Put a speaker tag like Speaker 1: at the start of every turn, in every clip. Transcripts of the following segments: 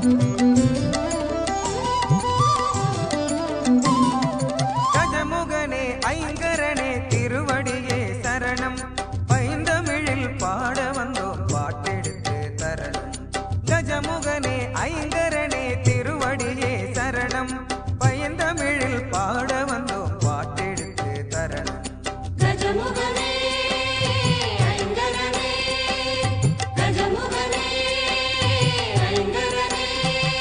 Speaker 1: கஜமுகனே ஐங்கரனே திருவடியே சரணம் பைந்தமிழில் பாட வந்தோம் பாட்டெடுத்து தரணும் கஜமுகனே ஐங்கரனே திருவடியே சரணம் பைந்தமிழில் பாட வந்தோம் பாட்டெடுத்து தரணும்
Speaker 2: கஜமுகனே ஐங்கரனே கஜமுகனே ஐங்கரனே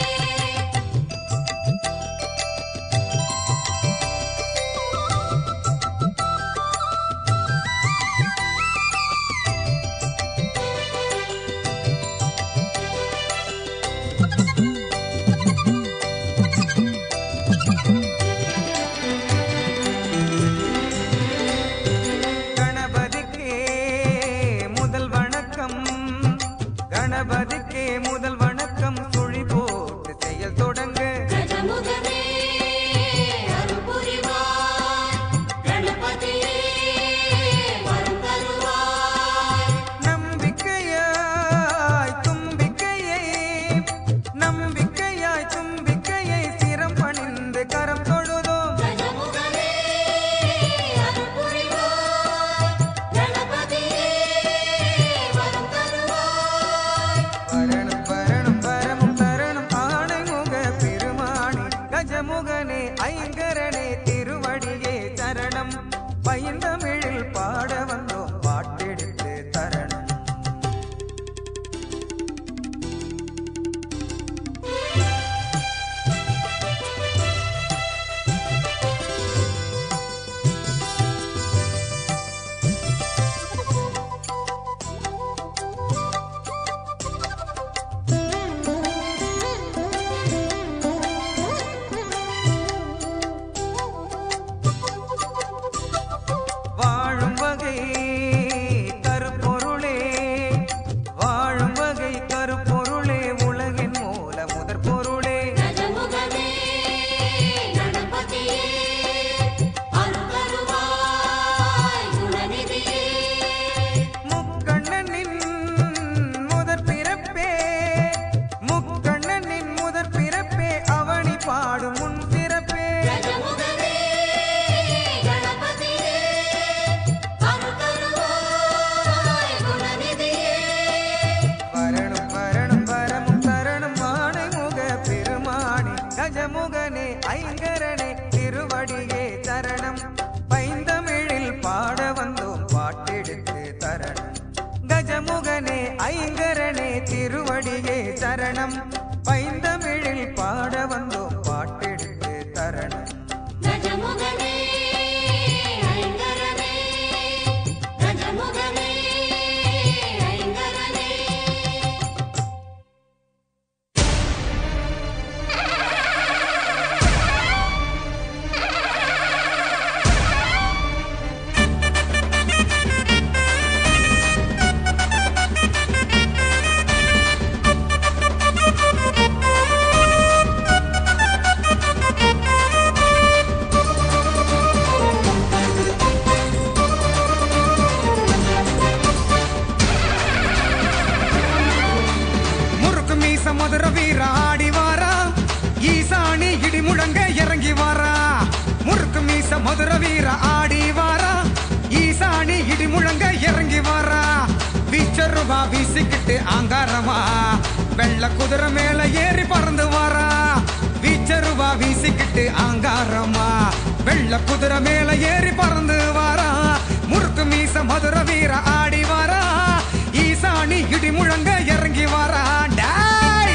Speaker 1: கணபதிக்கே முதல் வணக்கம் கணபதிக்கே முதல் வணக்கம் சுழி போட்டு செயல் தொடங்க
Speaker 2: கஜமுகனே அருள் புரிவாய் கணபதியே வரம் தருவாய்
Speaker 1: நம்பிக்கையாய் தும்பிக்கையை நம்பிக்கையாய் தும்பிக்கையை சிரம் பணிந்து கரம் தொழுதோம்
Speaker 2: கஜமுகனே அருள் புரிவாய் கணபதியே வரம் தருவாய்
Speaker 1: வரணும் வரணும் வரமும் தரணும் ஆணை முக பெருமானி கஜமுகனே ஐங்கரனே திருவடியே சரணம் பைந்தமிழில் பாட வந்தோம் பாட்டெடுத்து தரணும் வாழும் வகை கருப்பொருளே வாழும் வகை கருப்பொருளே உலகின் மூல முதற் பொருளே
Speaker 2: கஜமுகனே கணபதியே அருள் தருவாய் குணநிதியே
Speaker 1: முக்கண்ணனின் முதற் பிறப்பே முக்கண்ணனின் முதற் பிறப்பே அவனி பாடும் முன் சிறப்பே
Speaker 2: கஜமுகனே கணபதியே அருள் தருவாய் குணநிதியே
Speaker 1: வரணும் வரணும் வரமும் தரணும் ஆணை முக பெருமானி கஜமுகனே ஐங்கரனே திருவடியே சரணம் பைந்தமிழில் பாட வந்தோம் பாட்டெடுத்து தரணும் கஜமுகனே ஐங்கரனே திருவடியே சரணம் பைந்தமிழில் பாட வந்தோம் பாட்டெடுத்து தரணும்
Speaker 2: கஜமுகனே ஐங்கரனே கஜமுகனே ஐங்கரனே
Speaker 1: முறுக்கு மீச மதுர வீர ஆடி வாரா ஈசானி இடி முழங்க இறங்கி வாரா முறுக்கு மீச மதுர வீர ஆடி வாரா ஈசானி இடி முழங்க இறங்கி வாரா வீச்சருவா வீசிக்கிட்டு ஆங்காரமா வெள்ள குதிரை மேல ஏறி பறந்து வாரா வீச்சருவா வீசிக்கிட்டு ஆங்காரமா வெள்ள குதிரை மேல ஏறி பறந்து வாரா முறுக்கு மீச மதுர வீர ஆடி வாரா ஈசானி இடி முழங்க இறங்கி வாரா டேய்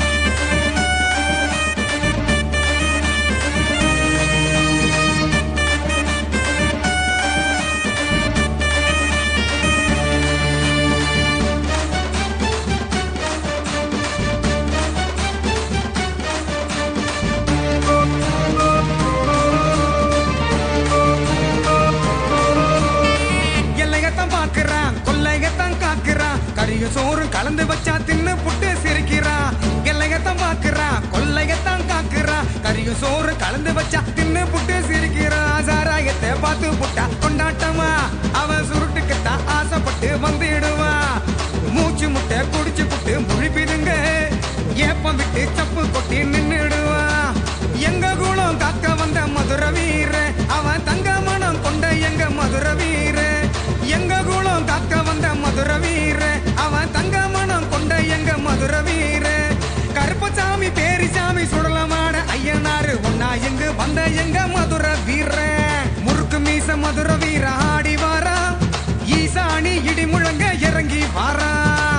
Speaker 1: எல்லையத்தான் பாக்குறான் கொல்லையத்தான் காக்குறான் கரிய சோறு கலந்து வச்சா தின்னு புட்டு சிரிக்கிறான் எல்லையத்தான் பாக்குறான் கொல்லையத்தான் காக்குறான் கரிய சோறு கலந்து வச்சா தின்னு புட்டு சிரிக்கிறான் சாராயத்தை பார்த்து புட்டா கொண்டாட்டமா அவன் சுருட்டுக்குத்தான் ஆசைப்பட்டு வந்துடுவான் மூச்சு முட்டை குடிச்சு புட்டு முழிப்பிடுங்க ஏப்பம் விட்டு சப்ப கருப்பு கொட்டி நின்னுடுவான் எங்க குலம் காக்க வந்த மதுர வீர அவன் தங்க மனம் கொண்ட எங்க மதுர வீர எங்க குலம் காக்க வந்த மதுர வீர அவன் தங்க மனம் கொண்ட எங்க மதுர வீர கருப்பசாமி பேரிசாமி சுடலமான ஐயனாரு ஒன்னா எங்கு வந்த எங்க மதுர வீர முறுக்கு மீச மதுர வீர ஆடி வாரா ஈசானி இடி முழங்க இறங்கி வாரா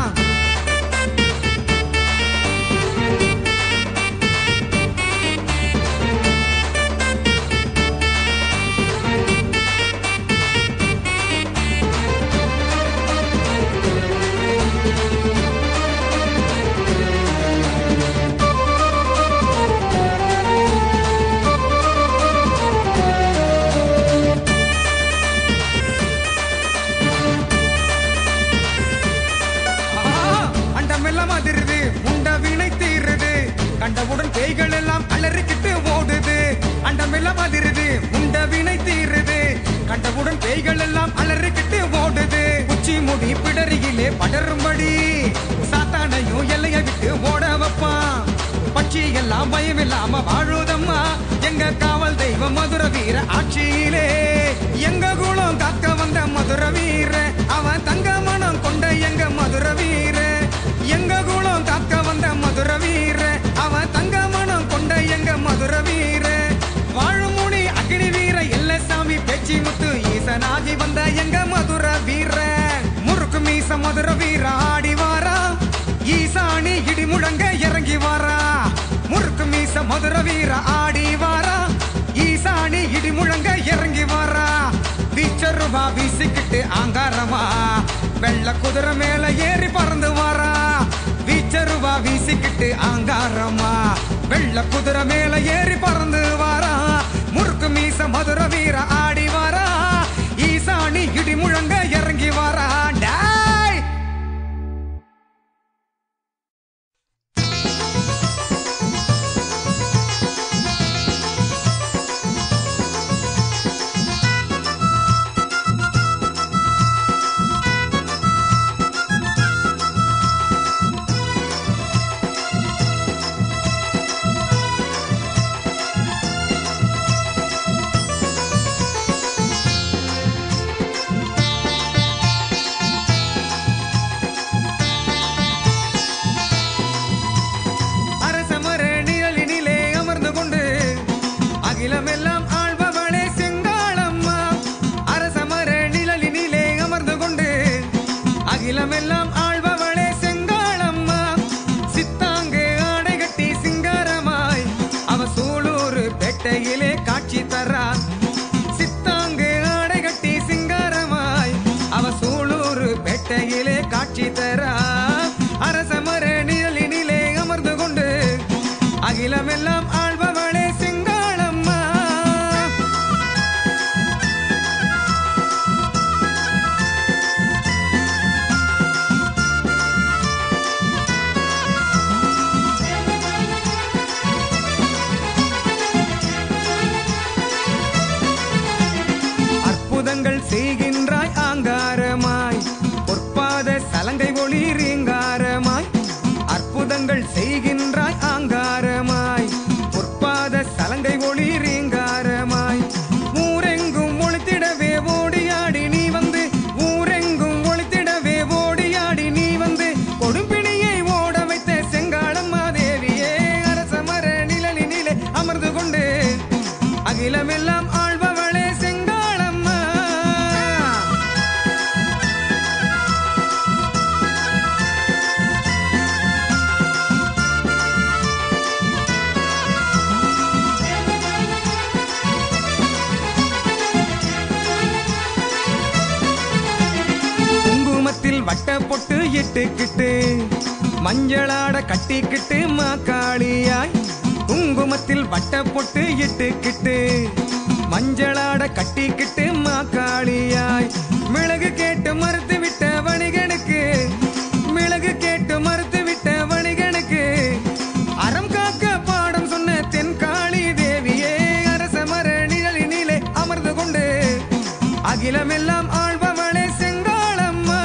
Speaker 1: அண்டமெல்லாம் அதிருது உண்ட வினை தீருது கண்டவுடன் பேய்கள் எல்லாம் அலறிக்கிட்டு ஓடுது அண்டமெல்லாம் அதிருது உண்ட வினை தீருது கண்டவுடன் பேய்கள் எல்லாம் அலறிக்கிட்டு ஓடுது உச்சி முடி பிடரியிலே படரும்படி சாத்தானையும் எல்லையை விட்டு ஓட வைப்பான் பட்சி எல்லாம் பயம் இல்லாம வாழுதம்மா எங்க காவல் தெய்வம் மதுர வீர ஆட்சியிலே எங்க குலம் காக்க வந்த மதுர வீர அவன் தங்க மனம் கொண்ட எங்க மதுர வீர எங்க குலம் காக்க வந்த மதுர வீர அவன் தங்க மனம் கொண்ட எங்க மதுர வீர வாழுமுனி அக்னி வீர எல்லசாமி பேச்சி முத்து ஈசனாகி வந்த எங்க மதுர வீர முறுக்கு மீச மதுர வீர ஆடி வாரா ஈசானி இடி முழங்க இறங்கி வாரா முறுக்கு மீச மதுர வீர ஆடி வாரா ஈசானி இடி முழங்க இறங்கி வாரா வீச்சருவா வீசிக்கிட்டு ஆங்காரமா வெள்ள குதிரை மேல ஏறி பறந்து வாரா வீச்சருவா வீசிக்கிட்டு ஆங்காரமா வெள்ள குதிரை மேல ஏறி பறந்து வாரா முறுக்கு மீச மதுர வீர ஆடி வாரா ஈசானி இடி முழங்க இறங்கி வாரா டேய் அரசமர நிழலினிலே அமர்ந்து கொண்டு அகிலமெல்லாம் ஆள்பவளே செங்காளம்மா அரசமர நிழலினிலே அமர்ந்து கொண்டு அகிலமெல்லாம் ஆள்பவளே செங்காளம்மா சித்தாங்கு ஆடை கட்டி சிங்காரமாய் அவ சூளூர் பேட்டையிலே காட்சி தரா சித்தாங்கு ஆடை கட்டி சிங்காரமாய் அவ சூளூர் பேட்டையிலே காட்சி தரா அரசமர நிழலினிலே அமர்ந்து கொண்டு அகிலமெல்லாம் ஆள்பவளே செங்காளம்மா அற்புதங்கள் செய்கின்றாய் ஆங்காரமாய் பொற்பாத சலங்கை ஒளி ரீங்காரமாய் அற்புதங்கள் செய்கின்றாய் ஆங்காரமாய் பொற்பாத சலங்கை ஒளி ரீங்காரமாய் ஊரெங்கும் ஒளித்திடவே ஓடியாடி நீ வந்து ஊரெங்கும் ஒளித்திடவே ஓடியாடி நீ வந்து கொடும்பிணியை ஓட வைத்த செங்காளம்மா தேவியே அரசமர நிழலினிலே அமர்ந்து கொண்டு அகிலமெல்லாம் ஆள்பவளே செங்காளம்மா குங்குமத்தில் வட்ட பொட்டு இட்டுக்கிட்டு மஞ்சளாட கட்டிக்கிட்டு மாக்காளியாய் குங்குமத்தில் வட்ட பொட்டு இட்டுக்கிட்டு மஞ்சளாட கட்டிக்கிட்டு மாக்காளியாய் மிளகு கேட்டு மறுத்து விட்ட வணிகனுக்கு மிளகு கேட்டு மறுத்து விட்ட வணிகனுக்கு அறம் காக்க பாடம் சொன்ன தென்காளி தேவியே அரச மர நிழலினிலே அமர்ந்து கொண்டு அகிலமெல்லாம் ஆள்பவளே செங்காளம்மா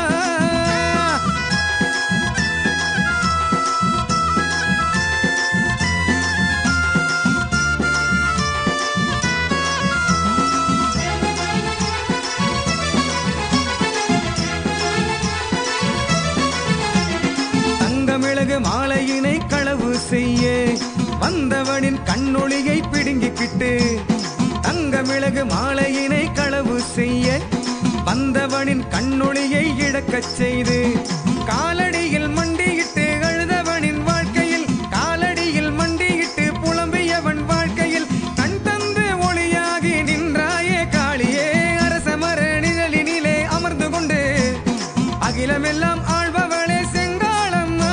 Speaker 1: களவு செய்ய வந்தவனின் கண்ணொளியை பிடுங்கிக்கிட்டு தங்க மிளகு மாலையினை களவு செய்ய வந்தவனின் கண்ணொளியை இழக்கச் செய்து காலடியில் மண்டியிட்டு அழுதவனின் வாழ்க்கையில் காலடியில் மண்டியிட்டு புலம்பியவன் வாழ்க்கையில் கண் தந்து ஒளியாகி நின்றாயே காளியே அரச மர நிழலினிலே அமர்ந்து கொண்டு அகிலமெல்லாம் ஆள்பவளே செங்காளம்மா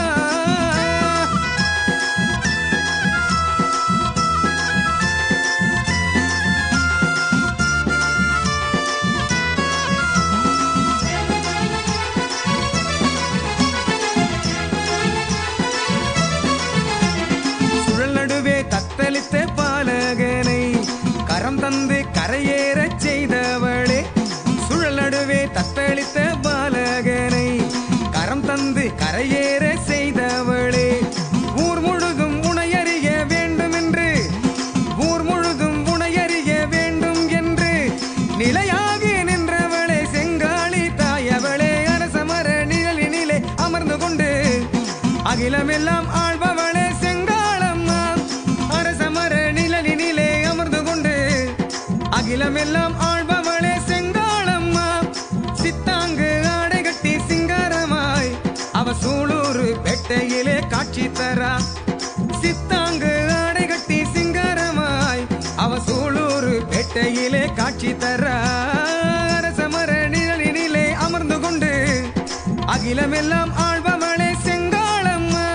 Speaker 1: சுழல் நடுவே தத்தளித்த பாலகனை கரம் தந்து கரையேறச் செய்தவளே சுழல் நடுவே தத்தளித்த பாலகனை கரம் தந்து கரையேற செய்தவளே ஊர் முழுதும் உணையறிய வேண்டும் என்று ஊர் முழுதும் உணையறிய வேண்டும் என்று நிலையாகி நின்றவளே செங்காளி தாயவளே அரசமர நிழலினிலே அமர்ந்து கொண்டு அகிலமெல்லாம் ஆள்பவளே செங்காளம்மா அரசமர நிழலினிலே அமர்ந்து கொண்டு அகிலமெல்லாம் ஆள்பவளே செங்காளம்மா சித்தாங்கு ஆடை கட்டி சிங்காரமாய் அவ சூளூரு பேட்டையிலே காட்சி தரா சித்தாங்கு ஆடை கட்டி சிங்காரமாய் அவ சூளூரு பேட்டையிலே காட்சி தரா அரசமர நிழலினிலே அமர்ந்து கொண்டு அகிலமெல்லாம் ஆள்பவளே செங்காளம்மா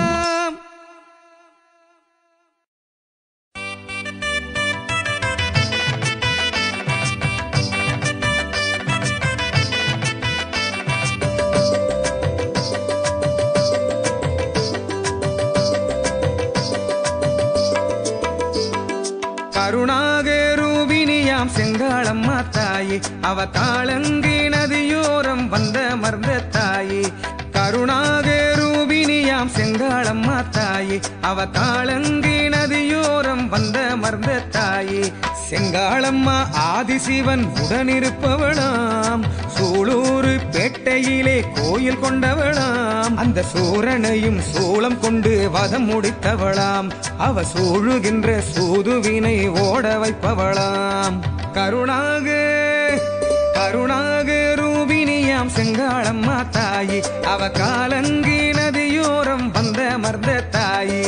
Speaker 1: கருணாக ரூபினியாம் செங்காளம்மா தாயே அவ காலங்கி நதியோரம் வந்த மர்ந்த தாயே கருணாக ரூபினியாம் செங்காளம்மா தாயே அவ காலங்கி நதியோரம் வந்த மர்ந்த தாயே செங்காளம்மா ஆதிசிவன் உடனிருப்பவளாம் சூளூரு பேட்டையிலே கோயில் கொண்டவளாம் அந்த சூரனையும் சூளம் கொண்டு வதம் முடித்தவளாம் அவ சூழுகின்ற சூதுவினை ஓட வைப்பவளாம் கருணாக கருணாக ரூபினியாம் செங்காளம்மா தாயி அவ காலங்கி நதியோரம் வந்த மர்ந்த தாயே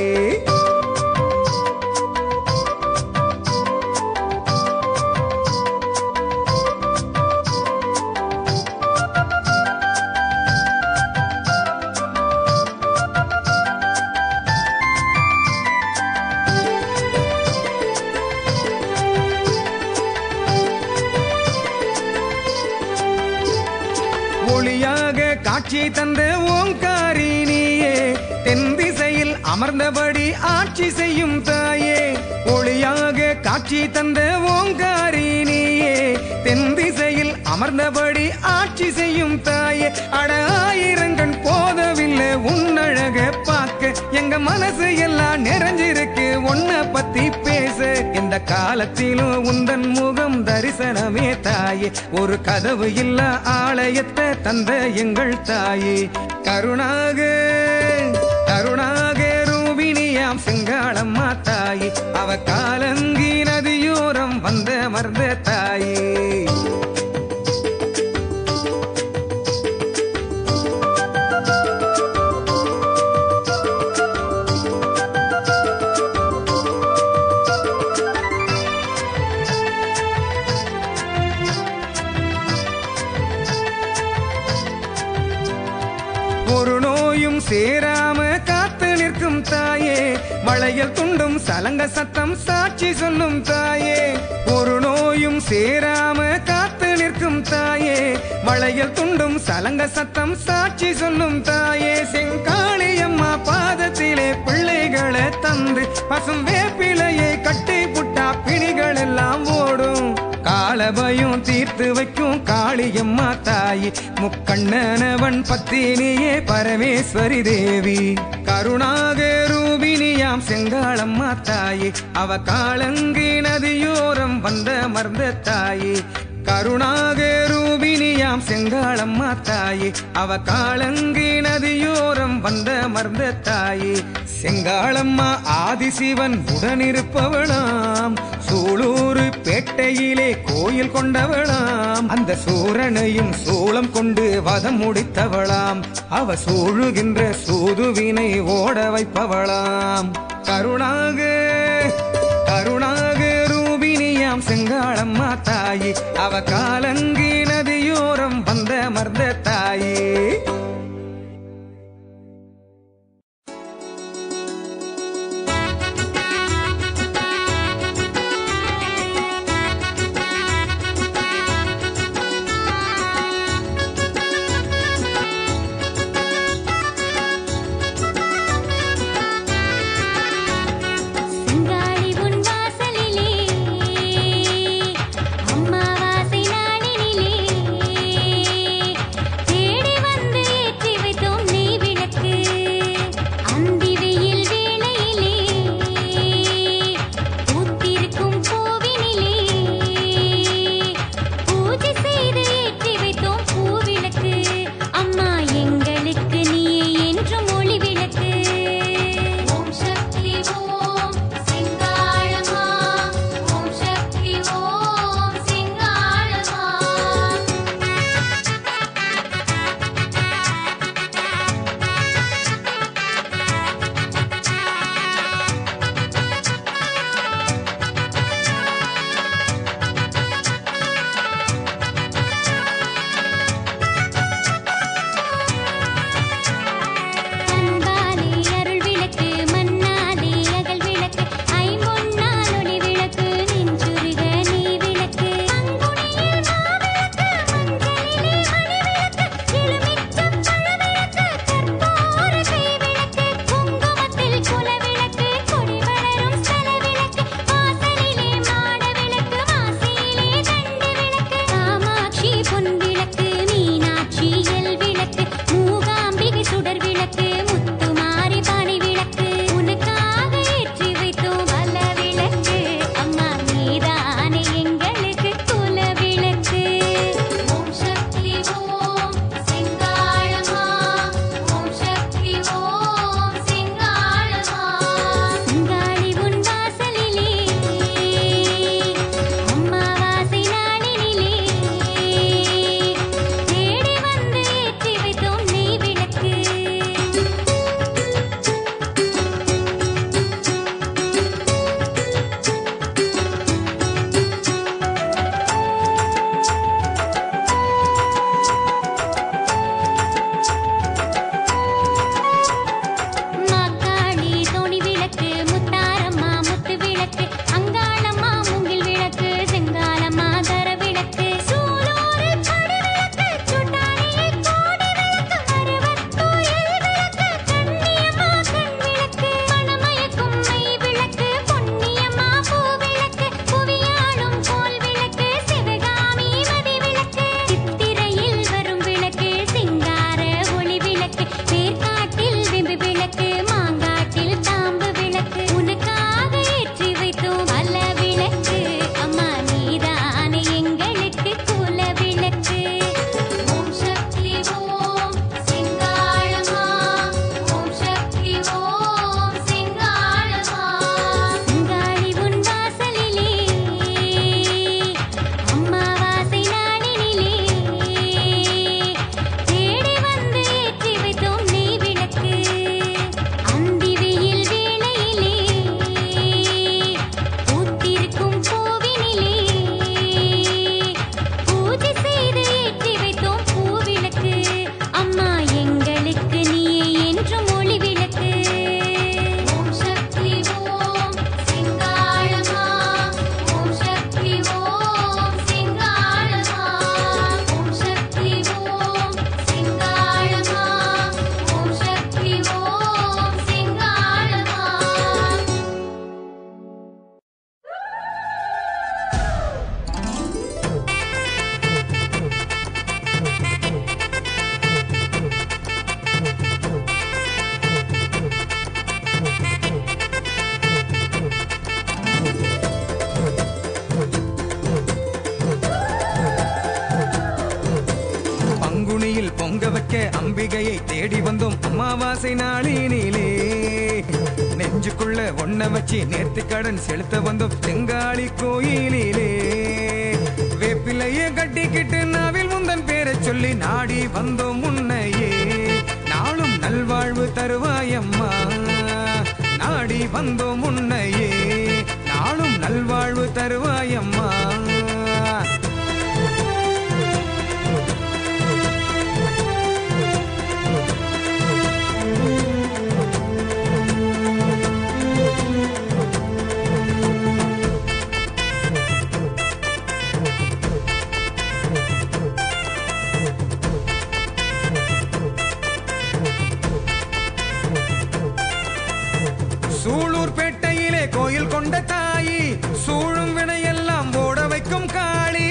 Speaker 1: ஒளியாக காட்சி தந்த ஓங்காரி நீயே தென் திசையில் அமர்ந்தபடி ஆட்சி செய்யும் தாயே ஒளியாக காட்சி தந்த ஓங்காரி நீயே தென் திசையில் அமர்ந்தபடி ஆட்சி செய்யும் தாயே அட ஆயிரங்கண் போதவில்லை உன்னழக பார்க்க எங்க மனசு எல்லாம் நிறைஞ்சிருக்கு உன்ன பத்தி பேச இந்த காலத்திலும் உந்தன் முகம் தரிசனமே தாயே ஒரு கதவு இல்ல ஆலயத்தை தந்த எங்கள் தாயே கருணாக கருணாக ரூபினியாம் செங்காளம்மா தாயே அவ காலங்கி நதியோரம் வந்த மர்ந்த தாயே ஒரு நோயும் சேராம காத்து நிற்கும் தாயே மழையில் துண்டும் சலங்க சத்தம் சாட்சி சொல்லும் தாயே ஒரு நோயும் சேராம காத்து நிற்கும் தாயே மழையில் துண்டும் சலங்க சத்தம் சாட்சி சொல்லும் தாயே செங்காளியம்மா பாதத்திலே பிள்ளைகளை தந்து பசும் வேப்பிலையை கட்டி புட்டா பிணிகள் எல்லாம் ஓடும் காலபயம் தீர்த்து வைக்கும் காளியம்மா தாயி முக்கண்ணனவன் பத்தினியே பரமேஸ்வரி தேவி கருணாக ரூபினியாம் செங்காளம்மா தாயி அவ காலங்கி நதியோரம் வந்த மர்ந்த தாயி கருணாக ரூபினியாம் செங்காளம்மா தாயே அவ காலங்கி நதியோரம் வந்த மர்ந்த தாயே செங்காளம்மா ஆதிசிவன் உடனிருப்பவளாம் சூளூரு பேட்டையிலே கோயில் கொண்டவளாம் அந்த சூரனையும் சூளம் கொண்டு வதம் முடித்தவளாம் அவ சூழுகின்ற சூதுவினை ஓட வைப்பவளாம் கருணாக கருணாக ரூபினியாம் செங்காளம்மா தாயி அவ காலங்கி நதியோரம் வந்த மர்ந்த தாயே
Speaker 3: சிங்காடி உன் வாசலிலே அம்மாவாசை நாளினிலே தேடி வந்து
Speaker 1: அம்மாவாசை நாளினிலே நெஞ்சுக்குள்ள ஒன்ன வச்சு நேர்த்தி கடன் செலுத்த வந்தோம் செங்காளி கோயிலிலே வேப்பிலைய கட்டிக்கிட்டு நாவில் முந்தன் பேரை சொல்லி நாடி வந்தோம் முன்னையே நாளும் நல்வாழ்வு தருவாயம்மா நாடி வந்தோம் முன்னையே நாளும் நல்வாழ்வு தருவாயம்மா சூளூர் பேட்டையிலே கோயில் கொண்ட தாயி சூழும் வினையெல்லாம் ஓட வைக்கும் காளி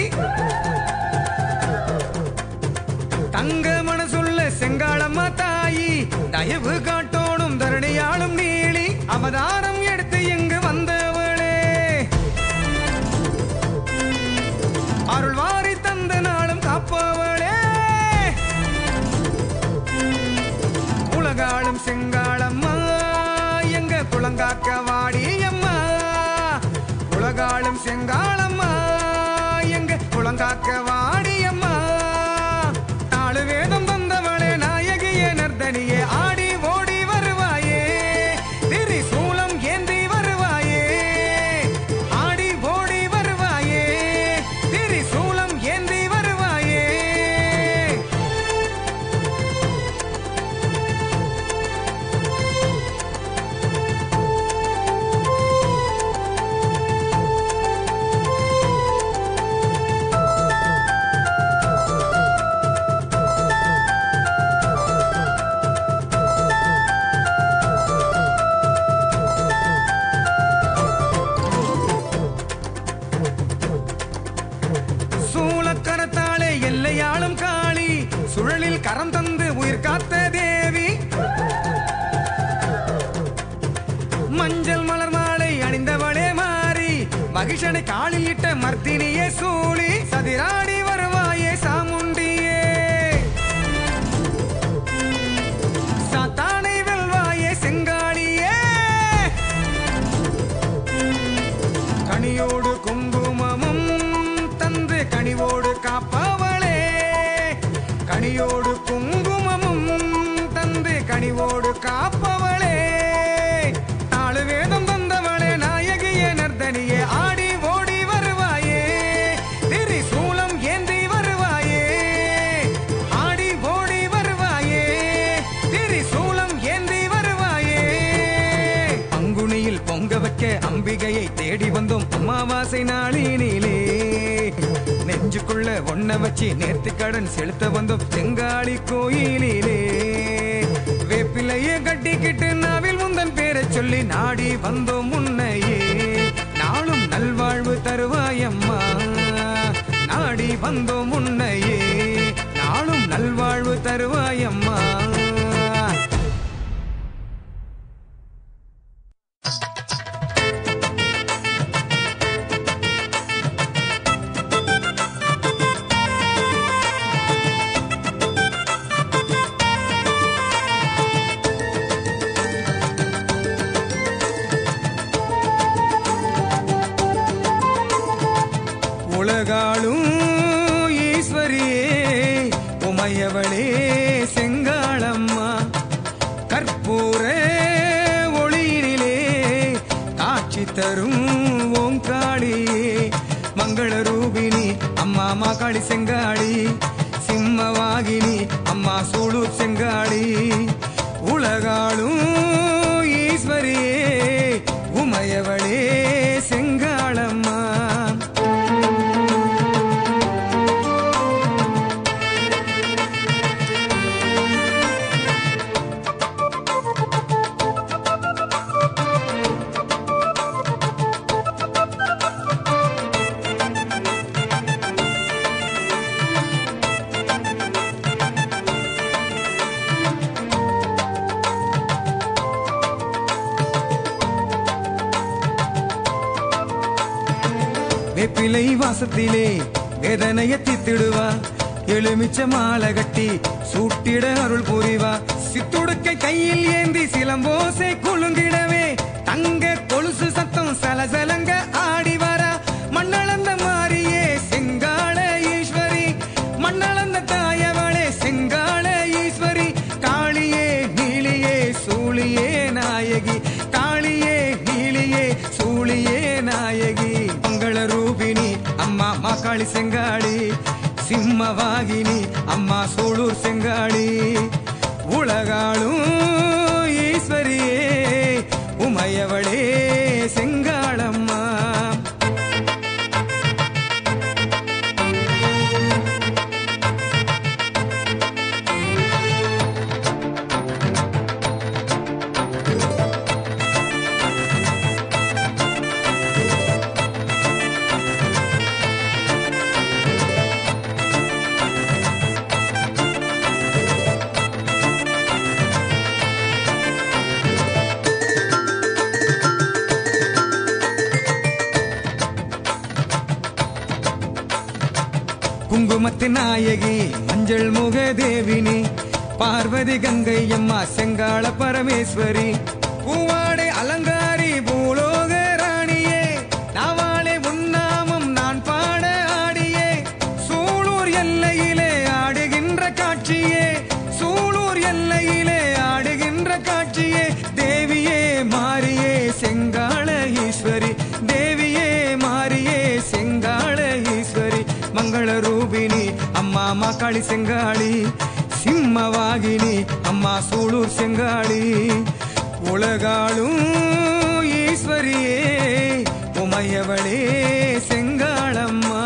Speaker 1: தங்க மனசுள்ள செங்காளம்மா தாயி தயவு காட்டோடும் தரணியாளும் நீளி அவதாரம் எடுத்து இங்கு வந்தவளே அருள் வாரி தந்த நாளும் காப்பவளே உலகாளும் செங்காளம்மா எங்க குளங்காக்க வாடியம்மா உலகாளும் செங்காளம்மா எங்க குளங்காக்க வாடியம்மா நாலு வேதம் தந்தவளே நாயகியே நர்தனியே ஆடி ஓடி வருவாயே திரிசூலம் ஏந்தி வருவாயே ஆடி ஓடி வருவாயே திரிசூலம் ஏந்தி வருவாயே சூலக்கரத்தாலே எல்லையாளும் காளி சுழலில் கரம் தந்து உயிர் காத்த தேவி மஞ்சள் மலர் மாலை அணிந்தவளே மாறி மகிஷனை காலில் இட்ட மர்த்தினியே சூழி சதிராடி வருவாயே சாமுண்டியே சாத்தானை வெல்வாயே செங்காளியே கனியோடு குங்குமமும் தந்து கனிவோடு காப்பவளே கனியோடு குங்குமமும் தந்து கனிவோடு காப்பவளே நாலு வேதம் தந்தவளே நாயகியே நர்தனியே ஆடி ஓடி வருவாயே திரிசூலம் ஏந்தி வருவாயே ஆடி ஓடி வருவாயே திரிசூலம் ஏந்தி வருவாயே பங்குனியில் பொங்க வைக்க அம்பிகையை தேடி வந்தோம் அமாவாசை நாளினிலே நெஞ்சுக்குள்ள ஒன்ன வச்சு நேர்த்தி கடன் செலுத்த வந்தோம் செங்காளி கோயிலிலே வேப்பிலைய கட்டிக்கிட்டு நாவில் முந்தன் பேரை சொல்லி நாடி வந்தோம் முன்னையே நாளும் நல்வாழ்வு தருவாயம்மா நாடி வந்தோம் முன்னையே நாளும் நல்வாழ்வு தருவாயம்மா உலகாளும் ஈஸ்வரியே உமையவளே செங்காளம்மா கற்பூர ஒளியினிலே காட்சி தரும் ஓங்காளியே மங்கள ரூபிணி அம்மா மாகாளி செங்காளி சிம்மவாகினி அம்மா சூளூர் செங்காளி உலகாளும் ஈஸ்வரியே உமையவளே செங்காளம்மா வேப்பிலை வாசத்திலே வேதனைய தீத்திடுவா எலுமிச்ச மாலை கட்டி சூட்டிட அருள் புரிவா சித்துடுக்கை கையில் ஏந்தி சிலம்போசை குலுங்கிடவே தங்க கொலுசு சத்தம் சலசலங்க ஆடி வர மண்ணளந்த மாறியே செங்கால ஈஸ்வரி மண்ணளந்த தாயவளே செங்கால ஈஸ்வரி காளியே நீலியே சூழியே நாயகி காளியே நீலியே சூழியே நாயகி மங்கள ரூபிணி அம்மா மாக்காளி செங்காளி சிம்மவாகினி அம்மா சூளூர் செங்காளி உலகாளும் ஈஸ்வரியே உமையவளே செங்காளம்மா குங்குமத்து நாயகி மஞ்சள் முக தேவினி பார்வதி கங்கை அம்மா செங்காள பரமேஸ்வரி பூவாடை அலங்காரி பூலோக ராணியே நாவாளே உன்னாமம் நான் பாட ஆடியே சூளூர் எல்லையிலே ஆடுகின்ற காட்சியே சூளூர் எல்லையிலே ஆடுகின்ற காட்சியே தேவியே மாரியே செங்காள ஈஸ்வரி தேவியே மாரியே செங்காள ஈஸ்வரி மங்கள ரூபிணி அம்மா மாக்காளி செங்காளி சிம்மவாகினி அம்மா சூளூர் செங்காளி உலகாளும் ஈஸ்வரியே உமையவளே செங்காளம்மா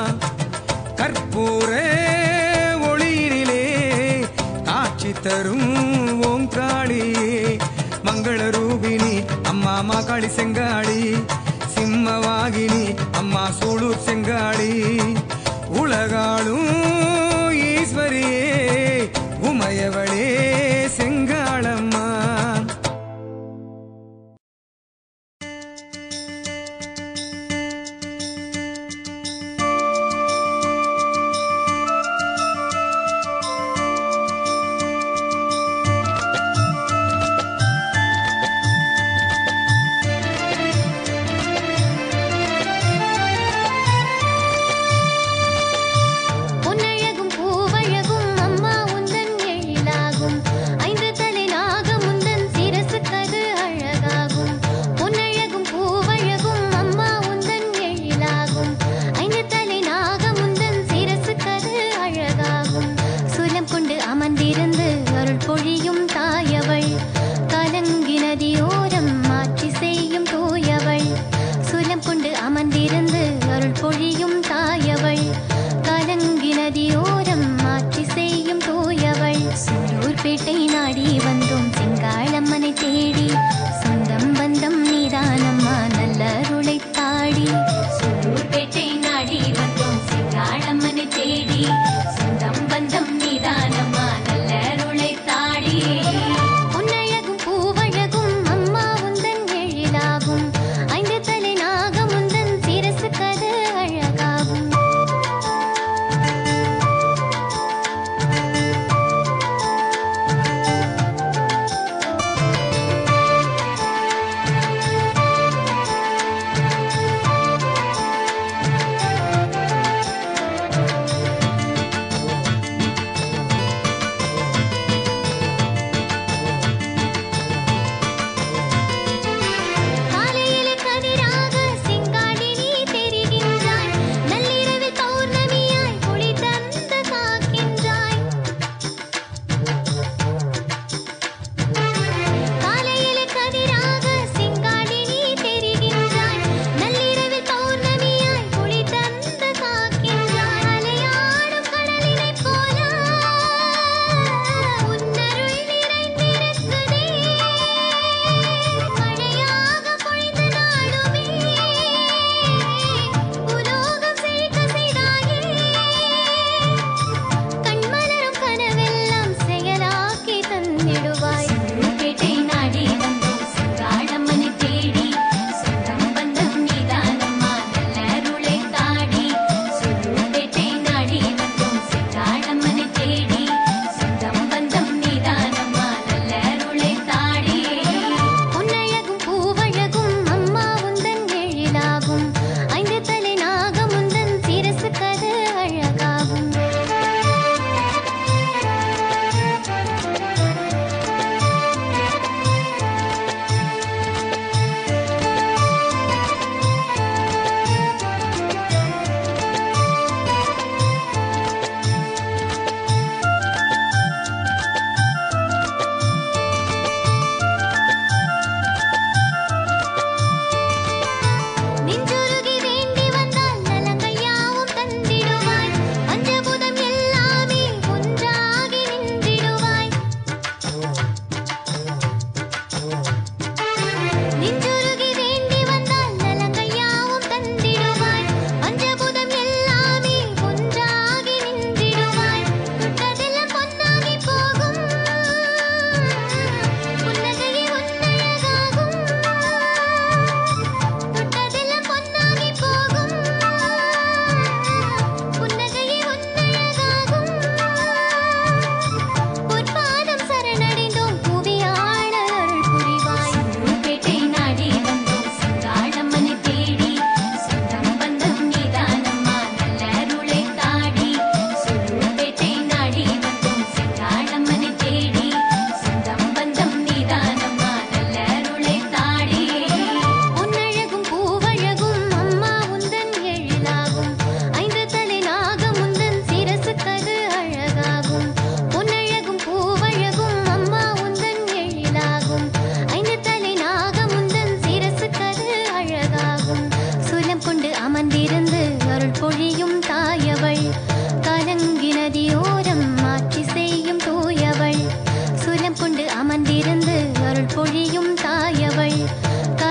Speaker 1: கற்பூர ஒளியினிலே காட்சி தரும் ஓங்காளியே மங்கள ரூபிணி அம்மா மாகாளி செங்காளி சிம்மவாகினி அம்மா சூளூர் செங்காளி உலகாளும் ஈஸ்வரியே உமையவளே செங்காளம்மா
Speaker 3: பொன்னழகும் பூவழகும் அம்மா உந்தன் எழிலாகும்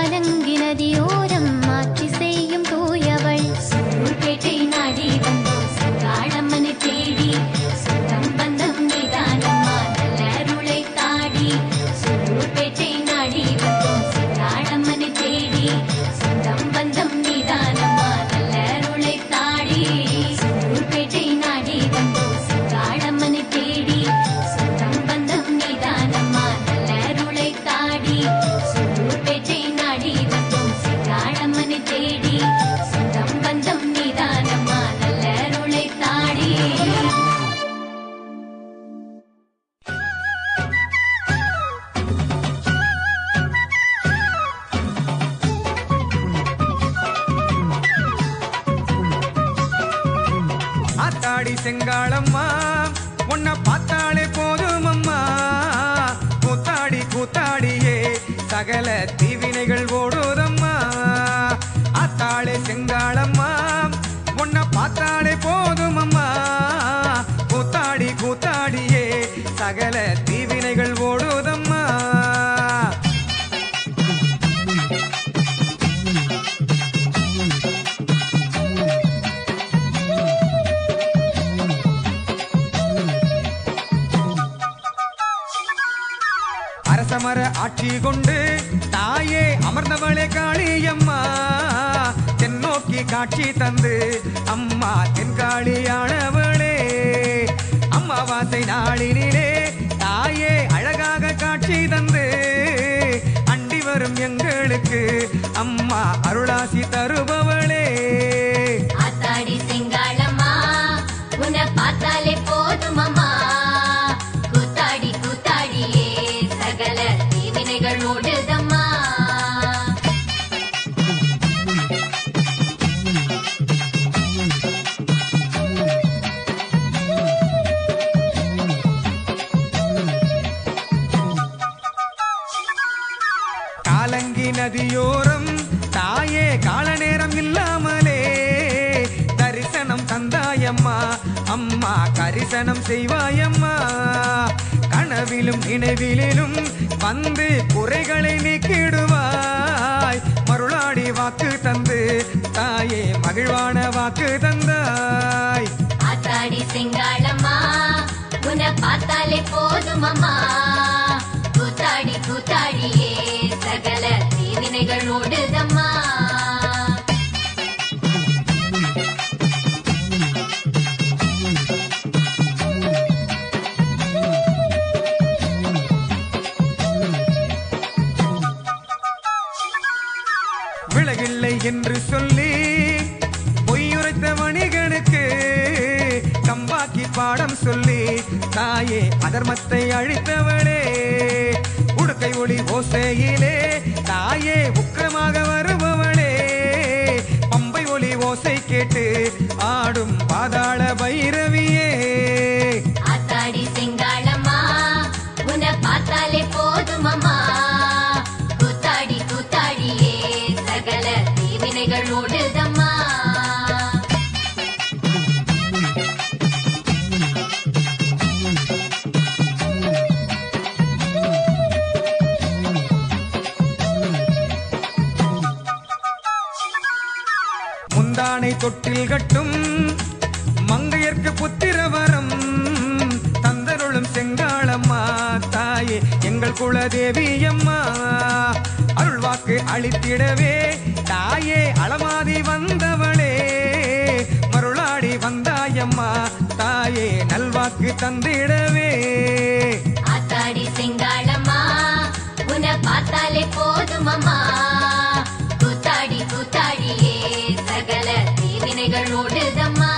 Speaker 3: கலங்கி நதியோரம் மாற்றி செய்யும் தூயவள்
Speaker 2: சூர்பேட்டை நாடி வந்தோம் சங்காளம்மனை தேடி சொந்தம் பந்தம் நிதானம்மா நல்லருளை தாடி சூர்பேட்டை நாடி வந்தோம் சங்காளம்மனை தேடி சொந்தம் பந்தம் நிதானம்மா நல்லருளை தாடி சூர்பேட்டை நாடி வந்தோம் சங்காளம்மனை தேடி சொந்தம் பந்தம் நிதானம்மா நல்லருளை தாடி சூர்பேட்டை நாடி வந்தோம் சங்காளம்மனை தேடி சொந்தம் பந்தம் நிதானம்மா நல்லருளை தாடி
Speaker 1: ஆத்தாடி செங்காளம்மா உன்னை பார்த்தாலே போதும் அம்மா கூத்தாடி கூத்தாடியே சகல தீவினைகள் ஓடுதம்மா ஆத்தாளே செங்காளம்மா உன்னை பார்த்தாலே போதும் அம்மா கூத்தாடி கூத்தாடியே சகல தீவினைகள் ஓடுதம்மா அரசமர ஆட்சி கொண்டு தாயே அமர்ந்தவளே காளியம்மா தென்னோக்கி காட்சி தந்து அம்மா தென்காளியானவளே அம்மாவாசை நாளினிலே தாயே அழகாக காட்சி தந்து அண்டி வரும் எங்களுக்கு அம்மா அருளாசி தருபவளே
Speaker 2: ஆத்தாடி செங்காளம்மா உன்னை பார்த்தாலே போதுமம்மா கூத்தாடி கூத்தாடியே சகல தீவினைகள் ஓடுதம்மா
Speaker 1: காலங்கி நதியோரம் தாயே கால நேரம் இல்லாமலே தரிசனம் தந்தாயம்மா அம்மா கரிசனம் செய்வாயம்மா கனவிலும் நினைவிலும் வந்து குறைகளை நீக்கிடுவாய் மருளாடி வாக்கு தந்து தாயே மகிழ்வான வாக்கு தந்தாய்
Speaker 2: ஆத்தாடி செங்காளம்மா உன்னை பார்த்தாலே போதுமம்மா கூத்தாடி கூத்தாடியே சகல தீவினைகள் ஓடுதம்மா
Speaker 1: விலகில்லை என்று சொல்லி பொய்யுரைத்த வணிகனுக்கு கம்பாக்கி பாடம் சொல்லி தாயே அதர்மத்தை அழித்தவளே உடுக்கை ஒளி ஓசையிலே தாயே உக்கிரமாக வருபவளே பம்பை ஒளி ஓசை கேட்டு ஆடும் பாதாள பைரவியே
Speaker 2: ஆத்தாடி செங்காளம்மா உன்னை பார்த்தாலே போதுமம்மா கூத்தாடி கூத்தாடியே சகல தீவினைகள் ஓடுதம்மா
Speaker 1: முந்தானை தொட்டில் கட்டும் மங்கையர்க்கு புத்திரவரம் தந்தருளும் செங்காளம்மா தாயே எங்கள் குலதேவி அம்மா அருள்வாக்கு அளித்திடவே தாயே அளமாதி வந்தவளே மருளாடி வந்தாயம்மா தாயே நல்வாக்கு தந்திடவே
Speaker 2: ஆத்தாடி செங்காளம்மா உன்னை பார்த்தாலே போதுமம்மா கூத்தாடி கூத்தாடியே சகல தீவினைகள் ஓடுதம்மா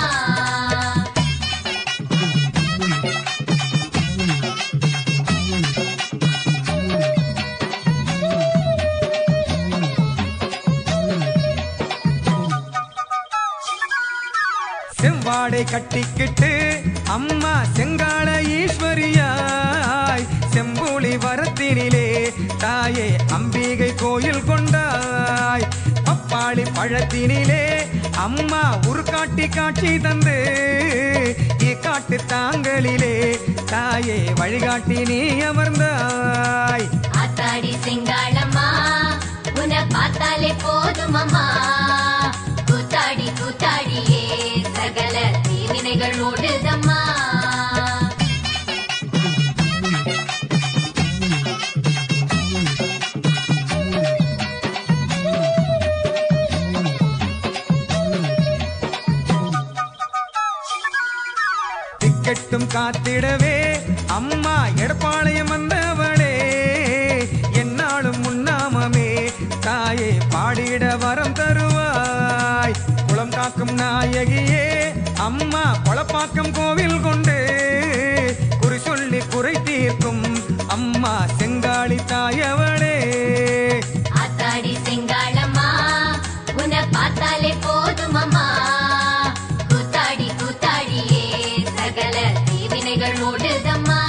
Speaker 1: செவ்வாடை கட்டிக்கிட்டு அம்மா செங்கால ஈஸ்வரியாய் செம்புலி வரத்தினிலே தாயே அம்பிகை கோயில் கொண்டாய் பப்பாளி பழத்தினிலே அம்மா உருக்காட்டி காட்சி தந்து காட்டு தாங்களிலே தாயே வழிகாட்டி நீ அமர்ந்தாய்
Speaker 2: ஆத்தாடி செங்காளம்மா உன்னை பார்த்தாலே போதும் அம்மா கூத்தாடி கூத்தாடியே சகல தீவினைகள் ஓடுதம்மா
Speaker 1: திக்கெட்டும் காத்திடவே அம்மா எடப்பாளையம் வந்தவளே என்னாலும் முன்னாமமே தாயே பாடிட வரம் தருவாய் குளம் காக்கும் நாயகியே அம்மா கொளப்பாக்கம் கோவில் கொண்டு குறி சொல்லி குறை தீர்க்கும் அம்மா செங்காளி தாயவளே
Speaker 2: ஆத்தாடி செங்காளம்மா உன்னை பார்த்தாலே போதும் அம்மா கூத்தாடி கூத்தாடியே சகல தீவினைகள் ஓடுதம்மா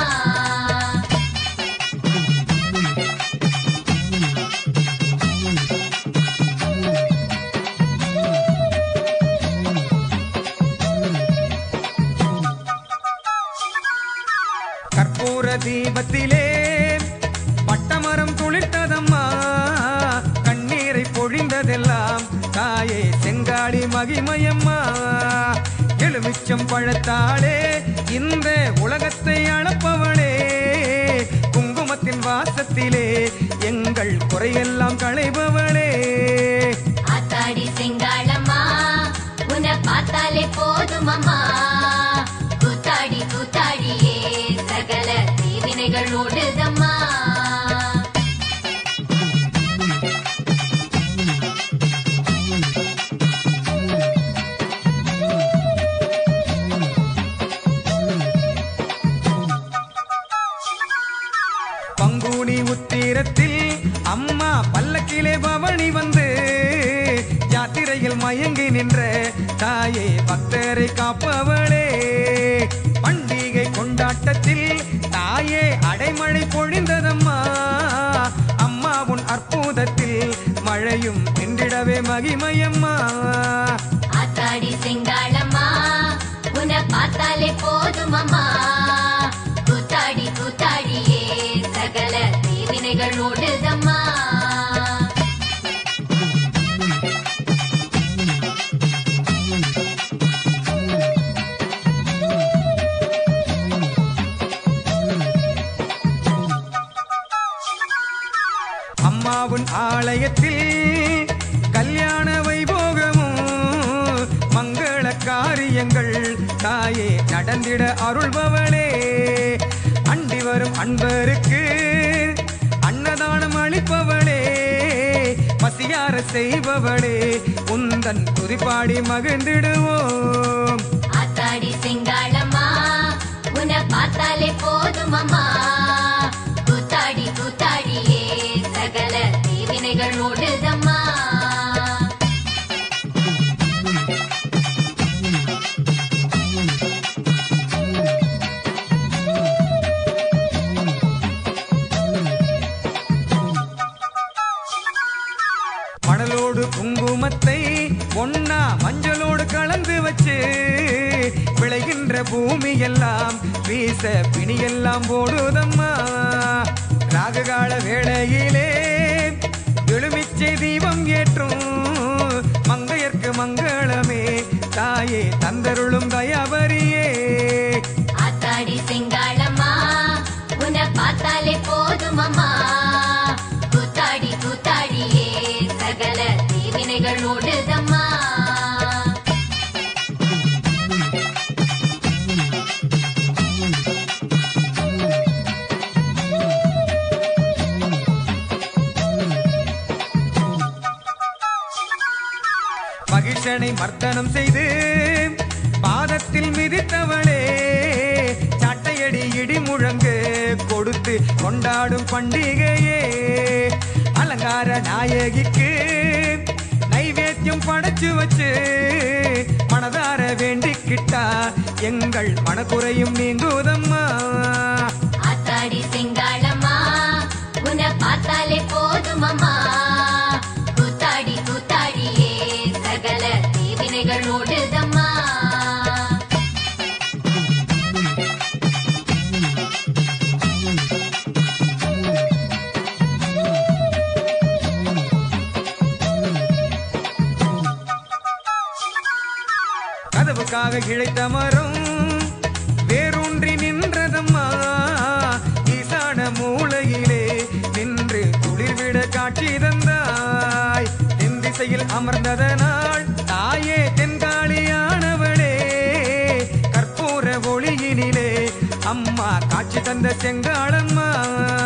Speaker 1: கற்பூர தீபத்திலே பட்டமரம் துளிர்த்ததம்மா கண்ணீரை பொழிந்ததெல்லாம் தாயே செங்காடி மகிமையம்மா எலுமிச்சம் பழத்தாளே இந்த உலகத்தை அளப்பவளே குங்குமத்தின் வாசத்திலே எங்கள் குறையெல்லாம் களைபவளே
Speaker 2: ஆத்தாடி செங்காளம்மா உன்னை பார்த்தாலே போதும் அம்மா கூத்தாடி கூத்தாடியே சகல தீவினைகள் ஓடுதம்மா
Speaker 1: பங்குனி உத்திரத்தில் அம்மா பல்லக்கிலே பவனி வந்து யாத்திரையில் மயங்கி நின்ற தாயே பக்தரை காப்பவளே பண்டிகை கொண்டாட்டத்தில் தாயே அடைமழை பொழிந்ததம்மா அம்மா உன் அற்புதத்தில் மழையும் நின்றிடவே மகிமையம்மா
Speaker 2: ஆத்தாடி செங்காளம்மா உன்னை பார்த்தாலே போதும் அம்மா கூத்தாடி கூத்தாடியே சகல தீவினைகள் ஓடுதம்மா
Speaker 1: அம்மாவின் ஆலயத்தில் கல்யாண வைபோகமும் மங்கள காரியங்கள் தாயே நடந்திட அருள்பவளே அண்டி வரும் அன்பருக்கு அன்னதானம் அளிப்பவளே பசியார செய்பவளே உந்தன் துதிப்பாடி மகிழ்ந்திடுவோம்
Speaker 2: ஆத்தாடி செங்காளம்மா உன்னை பார்த்தாலே போதும் அம்மா கூத்தாடி கூத்தாடியே சகல தீவினைகள் ஓடுதம்மா
Speaker 1: மணலோடு குங்குமத்தை ஒன்னா மஞ்சளோடு கலந்து வச்சு விளைகின்ற பூமி எல்லாம் வீச பிணியெல்லாம் போடுதம்மா ராககால வேளையிலே எழுமிச்சை தீபம் ஏற்றும் மங்கையர்க்கு மங்களமே தாயே தந்தருளும் தயாபரியே
Speaker 2: ஆத்தாடி செங்காளம்மா உன்னை பார்த்தாலே போதும் அம்மா கூத்தாடி கூத்தாடியே சகல தீவினைகள் ஓடுதம்மா
Speaker 1: மகிஷனை மர்தனம் செய்து பாதத்தில் மிதித்தவளே சட்டையடி இடி முழங்கு கொடுத்து கொண்டாடும் பண்டிகையே அலங்கார நாயகிக்கு நைவேத்தியம் படைச்சு வச்சு மனதார வேண்டிக்கிட்டா எங்கள் மனக்குறையும் நீங்குதம்மா
Speaker 2: ஆத்தாடி செங்காளம்மா உன்னை பார்த்தாலே போதும் அம்மா கூத்தாடி கூத்தாடியே சகல தீவினைகள் ஓடுதம்மா
Speaker 1: மாதவுக்காக இழைத்த மரம் வேரூன்றி நின்றதம்மா ஈசான மூலையிலே நின்று குளிர்விட காட்சி தந்தாய் தென் திசையில் அமர்ந்ததனால் தாயே தென்காளியானவளே கற்பூர ஒளியினிலே அம்மா காட்சி தந்த செங்காளம்மா